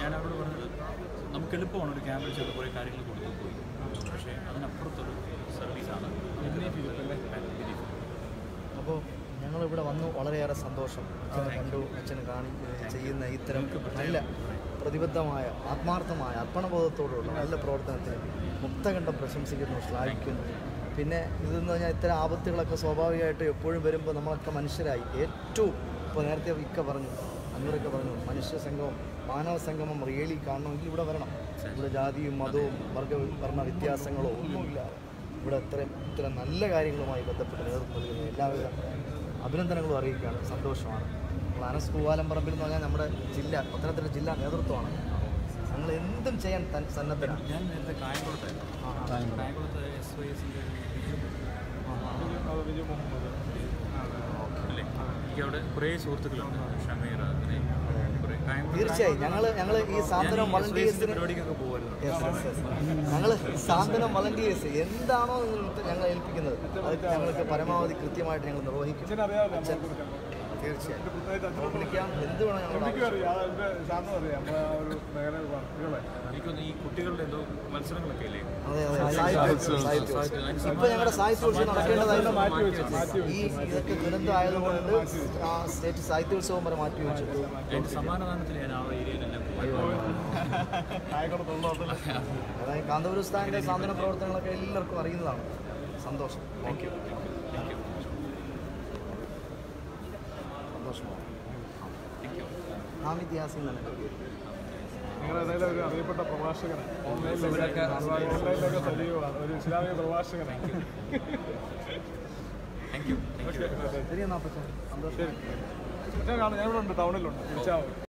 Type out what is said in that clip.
ഞാൻ അവരോട് പറഞ്ഞത് നമുക്ക് എളുപ്പമാണ് ഒരു ക്യാമ്പിൽ ചെന്ന് കുറേ കാര്യങ്ങൾ കൊടുത്തു പോയി പക്ഷേ അതിനപ്പുറത്തൊരു സർവീസാണ് അപ്പോൾ ഞങ്ങളിവിടെ വന്നു വളരെയേറെ സന്തോഷം അച്ഛനെ കണ്ടു അച്ഛന് കാണി ചെയ്യുന്ന ഇത്തരം നല്ല പ്രതിബദ്ധമായ ആത്മാർത്ഥമായ അർപ്പണബോധത്തോടുള്ള നല്ല പ്രവർത്തനത്തിന് മുക്തകണ്ഠം പ്രശംസിക്കുന്നു ശ്ലാഘിക്കുന്നു പിന്നെ ഇതെന്ന് പറഞ്ഞാൽ ഇത്തരം ആപത്തുകളൊക്കെ സ്വാഭാവികമായിട്ട് എപ്പോഴും വരുമ്പോൾ നമ്മളൊക്കെ മനുഷ്യരായി ഏറ്റവും ഇപ്പോൾ നേരത്തെ ഇക്ക പറഞ്ഞു അന്നൂരൊക്കെ പറഞ്ഞു മനുഷ്യ സംഗമം മാനവ സംഗമം റിയലി കാണണമെങ്കിൽ ഇവിടെ വരണം ഇവിടെ ജാതിയും മതവും വർഗ വർണ്ണ വ്യത്യാസങ്ങളോ ഒന്നുമില്ല ഇവിടെ ഇത്രയും ഇത്തരം നല്ല കാര്യങ്ങളുമായി ബന്ധപ്പെട്ട് നേതൃത്വം നൽകുന്ന എല്ലാവിധ അഭിനന്ദനങ്ങളും അറിയിക്കുകയാണ് സന്തോഷമാണ് നമ്മൾ അനസ് പൂവാലം പറമ്പിൽ എന്ന് പറഞ്ഞാൽ നമ്മുടെ ജില്ല പത്തനംതിട്ട ജില്ലാ നേതൃത്വമാണ് ഞങ്ങൾ എന്തും ചെയ്യാൻ തൻ സന്നദ്ധരാണ് ഞാൻ നേരത്തെ കായംകുളത്തായിരുന്നു കായംകുളത്ത് എസ് വൈ എസിൻ്റെ അല്ലേ എനിക്ക് അവിടെ കുറേ സുഹൃത്തുക്കളുണ്ട് ഷമീർ അങ്ങനെ കുറേ കായംകുളത്ത് തീർച്ചയായും ഞങ്ങൾ ഞങ്ങൾ ഈ സാന്ത്വനം ഞാൻ ഈ വളണ്ടിയേഴ്സിന് SYS പരിപാടിക്കൊക്കെ പോകുമായിരുന്നു ഞങ്ങൾ സാന്ത്വനം വളണ്ടിയേഴ്സ് എന്താണോ നിങ്ങൾക്ക് ഞങ്ങൾ ഏൽപ്പിക്കുന്നത് അത് ഞങ്ങൾക്ക് പരമാവധി കൃത്യമായിട്ട് ഞങ്ങൾ നിർവഹിക്കും അച്ഛൻ തീർച്ചയായും അപ്പോൾ വിളിക്കാം എന്ത് വേണം ഞങ്ങൾ എനിക്കൊന്ന് ഈ കുട്ടികളുടെ എന്തോ മത്സരങ്ങളൊക്കെ ഇല്ലേ അതെ അതെ സാഹിത്യോത്സവം സാഹിത്യോത്സവം ഇപ്പൊ ഞങ്ങളുടെ സാഹിത്യോത്സവം നടക്കേണ്ടതായിരുന്നു ഈ ഇതൊക്കെ ദുരന്തം ആയതുകൊണ്ട് ആ സ്റ്റേറ്റ് സാഹിത്യോത്സവം വരെ മാറ്റി വെച്ചിട്ടു അതിൻ്റെ സമ്മാനദാനത്തിൽ ഞാൻ ആ ഏരിയയിലെല്ലാം പോയി അതായത് കാന്തപുരം സ്ഥാനിന്റെ സാന്ത്വന പ്രവർത്തനങ്ങളൊക്കെ എല്ലാവർക്കും അറിയുന്നതാണ് സന്തോഷം താങ്ക് യു താങ്ക് യു സന്തോഷമാണ് താങ്ക് യു ഹാമിദ് യാസിൻ തന്നെ എൻ്റെ പേര്. നിങ്ങളുടെ ഒരു അറിയപ്പെട്ട പ്രഭാഷകൻ ഓൺലൈനിലൊക്കെ ഓൺലൈനിലൊക്കെ സജീവമാണ് ഒരു ഇസ്ലാമിക പ്രഭാഷകനാണ് താങ്ക് യു താങ്ക് യു ശരി എന്നാ അപ്പച്ചൻ സന്തോഷം ഞാൻ കാണാം ഞാൻ ഇവിടെ ഉണ്ട് ടൗണിലുണ്ട് വിളിച്ചാൽ മതി